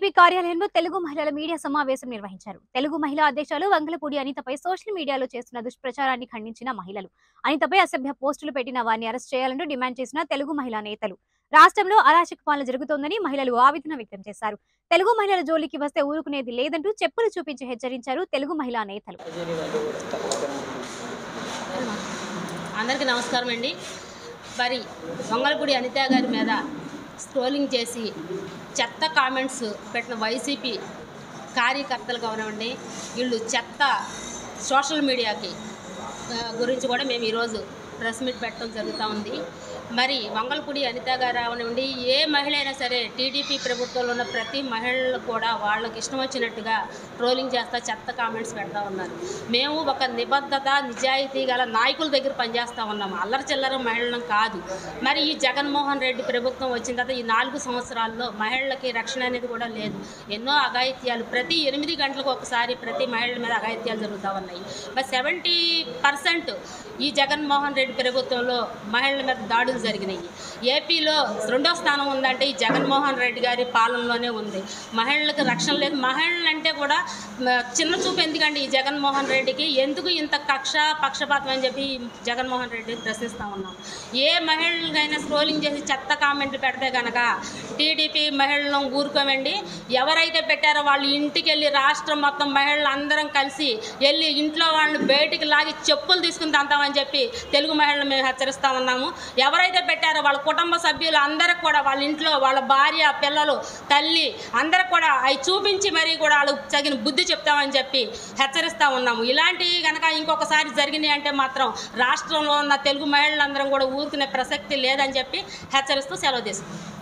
BJP కార్యాలయంలో తెలుగు మహిళల media సమావేశం నిర్వహించారు తెలుగు మహిళా అధ్యక్షులు వంగలపూడి అనితపై సోషల్ మీడియాలో చేస్తున్న దుష్ప్రచారాన్ని ఖండించిన మహిళలు అనితపై అసభ్య పోస్టులు పెట్టిన వారిని అరెస్ట్ చేయాలంటూ డిమాండ్ చేసిన తెలుగు మహిళా నేతలు రాష్ట్రంలో అరాచక పాలన జరుగుతోందని మహిళలు ఆవేదన వ్యక్తం చేశారు తెలుగు మహిళల జోలికి వస్తే ఊరుకునేది లేదంటూ చెప్పులు చూపించి హెచ్చరించారు తెలుగు మహిళా నేతలు అందరికీ నమస్కారం అండి మరి వంగలపూడి అనిత గారి మీద స్క్రోలింగ్ చేసి చెత్త కామెంట్స్ పెట్టిన వైసీపీ కార్యకర్తలు కానివ్వండి వీళ్ళు చెత్త సోషల్ మీడియాకి ఆ, గురించి కూడా మేము ఈరోజు ప్రెస్ మీట్ పెట్టడం జరుగుతూ ఉంది మరి వంగలపూడి అనిత గారు అవనివ్వండి ఏ మహిళ అయినా సరే టీడీపీ ప్రభుత్వంలో ఉన్న ప్రతి మహిళలు కూడా వాళ్ళకి ఇష్టం వచ్చినట్టుగా ట్రోలింగ్ చేస్తా చెత్త కామెంట్స్ పెడతా ఉన్నారు మేము ఒక నిబద్ధత నిజాయితీ గల నాయకుల దగ్గర పనిచేస్తూ ఉన్నాము అల్లరి చిల్లర మహిళలం కాదు మరి ఈ జగన్మోహన్ రెడ్డి ప్రభుత్వం వచ్చిన తర్వాత ఈ నాలుగు సంవత్సరాల్లో మహిళలకి రక్షణ అనేది కూడా లేదు ఎన్నో అఘాయిత్యాలు ప్రతి ఎనిమిది గంటలకు ఒకసారి ప్రతి మహిళల మీద అఘాయిత్యాలు జరుగుతూ ఉన్నాయి మరి సెవెంటీ పర్సెంట్ ఈ జగన్మోహన్ రెడ్డి ప్రభుత్వంలో మహిళల మీద దాడులు జరిగినాయి ఏపీలో రెండో స్థానం ఉందంటే ఈ జగన్మోహన్ రెడ్డి గారి పాలనలోనే ఉంది మహిళలకు రక్షణ లేదు మహిళలు అంటే కూడా మ, చిన్న చూపు ఎందుకండి ఈ జగన్మోహన్ రెడ్డికి ఎందుకు ఇంత కక్ష పక్షపాతం అని చెప్పి ఈ జగన్మోహన్ రెడ్డి ప్రశ్నిస్తూ ఉన్నాం ఏ మహిళలకైనా స్క్రోలింగ్ చేసి చెత్త కామెంట్లు పెడితే కనుక టీడీపీ మహిళలను ఊరుకోమండి ఎవరైతే పెట్టారో వాళ్ళు ఇంటికి వెళ్ళి రాష్ట్రం మొత్తం మహిళలు అందరం కలిసి వెళ్ళి ఇంట్లో వాళ్ళని బయటికి లాగి చెప్పులు తీసుకుని తంతామని చెప్పి తెలుగు మహిళలు మేము హెచ్చరిస్తా ఉన్నాము ఎవరైతే పెట్టారో వాళ్ళ కుటుంబ సభ్యులు అందరికి కూడా వాళ్ళ ఇంట్లో వాళ్ళ భార్య పిల్లలు తల్లి అందరికి కూడా అవి చూపించి మరీ కూడా వాళ్ళకి తగిన బుద్ధి చెప్తామని చెప్పి హెచ్చరిస్తా ఉన్నాము ఇలాంటివి కనుక ఇంకొకసారి జరిగినాయి అంటే మాత్రం రాష్ట్రంలో ఉన్న తెలుగు మహిళలందరం కూడా ఊరుకునే ప్రసక్తి లేదని చెప్పి హెచ్చరిస్తూ సెలవు తీసుకుంటాం